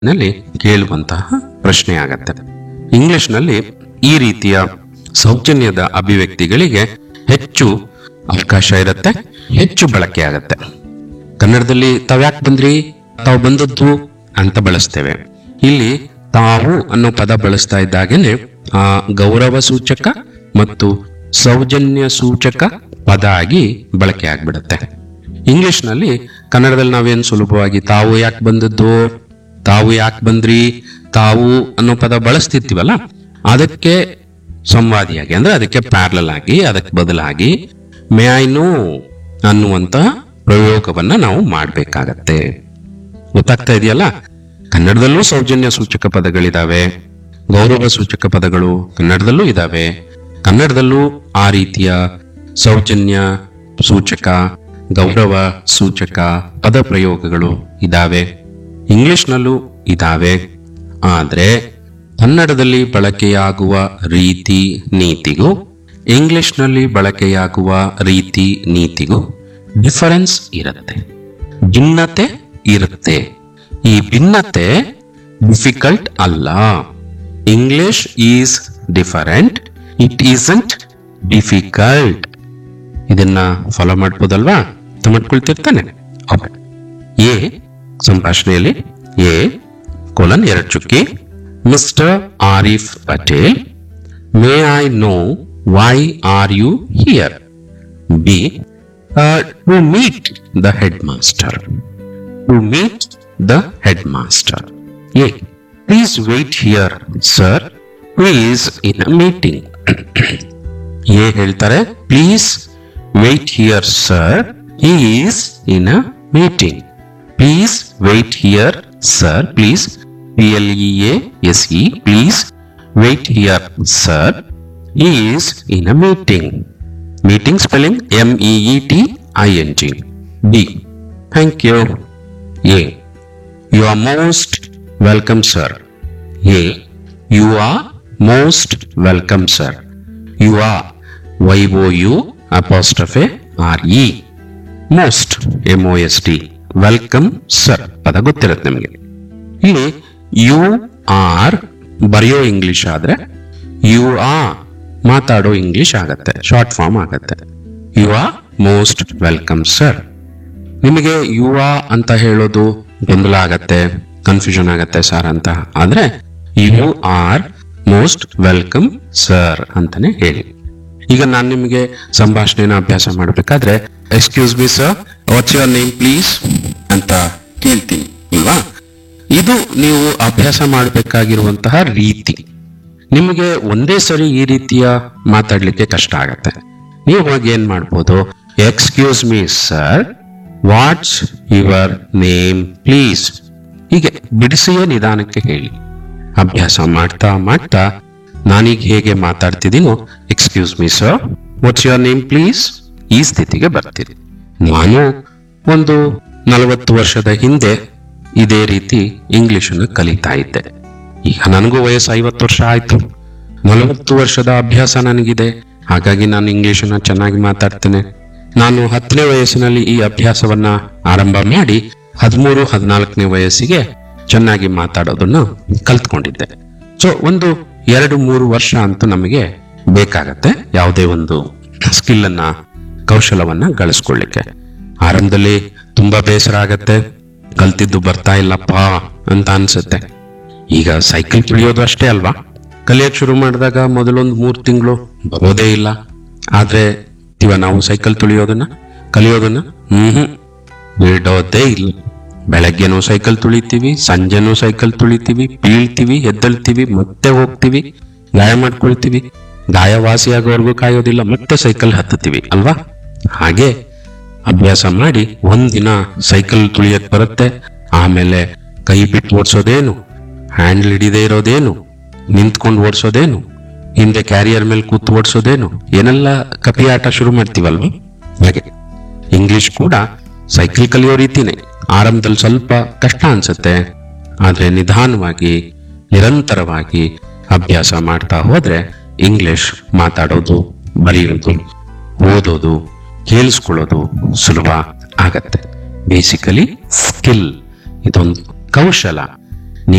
ನಲ್ಲಿ ಕೇಳುವಂತಹ ಪ್ರಶ್ನೆ ಆಗತ್ತೆ ಇಂಗ್ಲಿಷ್ನಲ್ಲಿ ಈ ರೀತಿಯ ಸೌಜನ್ಯದ ಅಭಿವ್ಯಕ್ತಿಗಳಿಗೆ ಹೆಚ್ಚು ಅವಕಾಶ ಇರುತ್ತೆ ಹೆಚ್ಚು ಬಳಕೆ ಆಗತ್ತೆ ಕನ್ನಡದಲ್ಲಿ ತಾವ್ ಯಾಕೆ ಬಂದ್ರಿ ತಾವು ಬಂದದ್ದು ಅಂತ ಬಳಸ್ತೇವೆ ಇಲ್ಲಿ ತಾವು ಅನ್ನೋ ಪದ ಬಳಸ್ತಾ ಇದ್ದಾಗೇನೆ ಆ ಗೌರವ ಸೂಚಕ ಮತ್ತು ಸೌಜನ್ಯ ಸೂಚಕ ಪದ ಆಗಿ ಬಳಕೆ ಆಗ್ಬಿಡುತ್ತೆ ಇಂಗ್ಲಿಷ್ನಲ್ಲಿ ಕನ್ನಡದಲ್ಲಿ ನಾವೇನು ಸುಲಭವಾಗಿ ತಾವು ಯಾಕೆ ಬಂದದ್ದು ತಾವು ಯಾಕೆ ಬಂದ್ರಿ ತಾವು ಅನ್ನೋ ಪದ ಬಳಸ್ತಿರ್ತೀವಲ್ಲ ಅದಕ್ಕೆ ಸಂವಾದಿಯಾಗಿ ಅಂದ್ರೆ ಅದಕ್ಕೆ ಪ್ಯಾರಲಲ್ ಆಗಿ ಅದಕ್ಕೆ ಬದಲಾಗಿ ಮೇ ಐ ನೋ ಅನ್ನುವಂತ ಪ್ರಯೋಗವನ್ನ ನಾವು ಮಾಡಬೇಕಾಗತ್ತೆ ಗೊತ್ತಾಗ್ತಾ ಇದೆಯಲ್ಲ ಕನ್ನಡದಲ್ಲೂ ಸೌಜನ್ಯ ಸೂಚಕ ಪದಗಳಿದಾವೆ ಗೌರವ ಸೂಚಕ ಪದಗಳು ಕನ್ನಡದಲ್ಲೂ ಇದಾವೆ ಕನ್ನಡದಲ್ಲೂ ಆ ರೀತಿಯ ಸೌಜನ್ಯ ಸೂಚಕ ಗೌರವ ಸೂಚಕ ಪದ ಪ್ರಯೋಗಗಳು ಇದಾವೆ ಇಂಗ್ಲಿಷ್ನಲ್ಲೂ ಇದಾವೆ ಆದ್ರೆ ಕನ್ನಡದಲ್ಲಿ ಬಳಕೆಯಾಗುವ ರೀತಿ ನೀತಿಗೂ ಇಂಗ್ಲಿಷ್ನಲ್ಲಿ ಬಳಕೆಯಾಗುವ ರೀತಿ ನೀತಿಗೂ ಡಿಫರೆನ್ಸ್ ಇರುತ್ತೆ ಭಿನ್ನತೆ ಇರುತ್ತೆ ಈ ಭಿನ್ನತೆ ಡಿಫಿಕಲ್ಟ್ ಅಲ್ಲ English is different it isn't difficult ಇದನ್ನ ಫಾಲೋ ಮಾಡ್ಬೋದಲ್ವಾ ಅರ್ಥ ಮಾಡ್ಕೊಳ್ತಿರ್ತಾನೆ ಓಕೆ ಎ ಸಂಭಾಷಣೆಯಲ್ಲಿ ಎ ಕೋಲನ್ ಎರಡು ಚುಕ್ಕಿ mister Arif Patel may I know why are you here B to meet the head master to meet the head master A please wait here sir please in a meeting A ಹೇಳ್ತಾರೆ please wait here sir is in a meeting please wait here sir please P L E S E please wait here sir is in a meeting meeting spelling M E T I N G B thank you A U R most welcome sir A U R most welcome sir U R Y O U apostrophe R E most M O S T welcome sir ಪದ ಗೊತ್ತಿರುತ್ತೆ ನಿಮಗೆ ಇಲ್ಲಿ U R ಬರೆಯೋ English ಆದ್ರೆ you R ಮಾತಾಡೋ English ಆಗತ್ತೆ short form ಆಗತ್ತೆ U R most welcome sir ನಿಮಗೆ ಯುವ ಅಂತ ಹೇಳೋದು ಗೊಂದಲ ಆಗತ್ತೆ ಕನ್ಫ್ಯೂಷನ್ ಆಗತ್ತೆ ಸರ್ ಅಂತ ಆದ್ರೆ you are most welcome sir ಅಂತಾನೆ ಹೇಳಿ ಈಗ ನಾನು ನಿಮಗೆ ಸಂಭಾಷಣೆನ ಅಭ್ಯಾಸ ಮಾಡಬೇಕಾದ್ರೆ excuse me sir what's your name please ಅಂತ ಕೇಳ್ತೀನಿ ಇಲ್ವಾ ಇದು ನೀವು ಅಭ್ಯಾಸ ಮಾಡಬೇಕಾಗಿರುವಂತಹ ರೀತಿ ನಿಮಗೆ ಒಂದೇ ಸರಿ ಈ ರೀತಿಯ ಮಾತಾಡ್ಲಿಕ್ಕೆ ಕಷ್ಟ ಆಗತ್ತೆ ನೀವು ಹೋಗಿ ಏನ್ ಮಾಡ್ಬೋದು excuse me sir what's your name please ಹೀಗೆ ಬಿಡಿಸಿಯೇ ನಿಧಾನಕ್ಕೆ ಹೇಳಿ ಅಭ್ಯಾಸ ಮಾಡ್ತಾ ಮಾಡ್ತಾ ನಾನೀಗ ಹೇಗೆ ಮಾತಾಡ್ತಿದ್ದೀನೋ excuse me sir what's your name please ಈ ಸ್ಥಿತಿಗೆ ಬರ್ತೀರಿ ನಾನು ಒಂದು ನಲವತ್ತು ವರ್ಷದ ಹಿಂದೆ ಇದೇ ರೀತಿ ಇಂಗ್ಲಿಷನ್ನು ಕಲಿತಾ ಇದ್ದೆ ಈಗ ನನಗೂ ವಯಸ್ಸು ಐವತ್ತು ವರ್ಷ ಆಯ್ತು ನಲವತ್ತು ವರ್ಷದ ಅಭ್ಯಾಸ ನನಗಿದೆ ಹಾಗಾಗಿ ನಾನು ಇಂಗ್ಲಿಷನ್ನ ಚೆನ್ನಾಗಿ ಮಾತಾಡ್ತೇನೆ ನಾನು ಹತ್ತನೇ ವಯಸ್ಸಿನಲ್ಲಿ ಈ ಅಭ್ಯಾಸವನ್ನ ಆರಂಭ ಮಾಡಿ ಹದಿಮೂರು ಹದಿನಾಲ್ಕನೇ ವಯಸ್ಸಿಗೆ ಚೆನ್ನಾಗಿ ಮಾತಾಡೋದನ್ನ ಕಲ್ತ್ಕೊಂಡಿದ್ದೆ ಸೊ ಒಂದು ಎರಡು ಮೂರು ವರ್ಷ ಅಂತೂ ನಮಗೆ ಬೇಕಾಗತ್ತೆ ಯಾವುದೇ ಒಂದು ಸ್ಕಿಲ್ ಅನ್ನ ಕೌಶಲವನ್ನ ಗಳಿಸ್ಕೊಳ್ಳಿಕ್ಕೆ ಆರಂಭದಲ್ಲಿ ತುಂಬಾ ಬೇಸರ ಆಗತ್ತೆ ಕಲ್ತಿದ್ದು ಬರ್ತಾ ಇಲ್ಲಪ್ಪ ಅಂತ ಅನ್ಸುತ್ತೆ ಈಗ ಸೈಕಲ್ ತುಳಿಯೋದು ಅಷ್ಟೇ ಅಲ್ವಾ ಕಲಿಯಕ್ ಶುರು ಮಾಡಿದಾಗ ಮೊದಲೊಂದು ಮೂರು ತಿಂಗಳು ಬರೋದೇ ಇಲ್ಲ ಆದ್ರೆ ಇವ ನಾವು ಸೈಕಲ್ ತುಳಿಯೋದನ್ನ ಕಲಿಯೋದನ್ನ ಹ್ಮ್ ಬಿಡೋದೇ ಇಲ್ಲ ಬೆಳಗ್ಗೆನೂ ಸೈಕಲ್ ತುಳಿತೀವಿ ಸಂಜೆನೂ ಸೈಕಲ್ ತುಳಿತೀವಿ ಬೀಳ್ತೀವಿ ಎದ್ದಳ್ತೀವಿ ಮತ್ತೆ ಹೋಗ್ತೀವಿ ಗಾಯ ಮಾಡ್ಕೊಳ್ತೀವಿ ಗಾಯ ವಾಸಿಯಾಗೋವರೆಗೂ ಕಾಯೋದಿಲ್ಲ ಮತ್ತೆ ಸೈಕಲ್ ಹತ್ತುತ್ತೀವಿ ಅಲ್ವಾ ಹಾಗೆ ಅಭ್ಯಾಸ ಮಾಡಿ ಒಂದಿನ ಸೈಕಲ್ ತುಳಿಯಕ್ ಬರುತ್ತೆ ಆಮೇಲೆ ಕೈ ಬಿಟ್ಟು ಓಡಿಸೋದೇನು ಹ್ಯಾಂಡಲ್ ಹಿಡಿದೇ ಇರೋದೇನು ನಿಂತ್ಕೊಂಡು ಓಡಿಸೋದೇನು ಹಿಂದೆ ಕ್ಯಾರಿಯರ್ ಮೇಲೆ ಕೂತು ಓಡಿಸೋದೇನು ಏನೆಲ್ಲ ಕಪಿ ಆಟ ಶುರು ಮಾಡ್ತೀವಲ್ವ ಹಾಗೆ ಇಂಗ್ಲಿಷ್ ಕೂಡ ಸೈಕಲ್ ಕಲಿಯೋ ರೀತಿನೇ ಆರಂಭದಲ್ಲಿ ಸ್ವಲ್ಪ ಕಷ್ಟ ಅನ್ಸುತ್ತೆ ಆದ್ರೆ ನಿಧಾನವಾಗಿ ನಿರಂತರವಾಗಿ ಅಭ್ಯಾಸ ಮಾಡ್ತಾ ಹೋದ್ರೆ ಇಂಗ್ಲಿಷ್ ಮಾತಾಡೋದು ಬರೆಯೋದು ಓದೋದು ಕೇಳಿಸ್ಕೊಳ್ಳೋದು ಸುಲಭ ಆಗತ್ತೆ ಬೇಸಿಕಲಿ ಸ್ಕಿಲ್ ಇದೊಂದು ಕೌಶಲ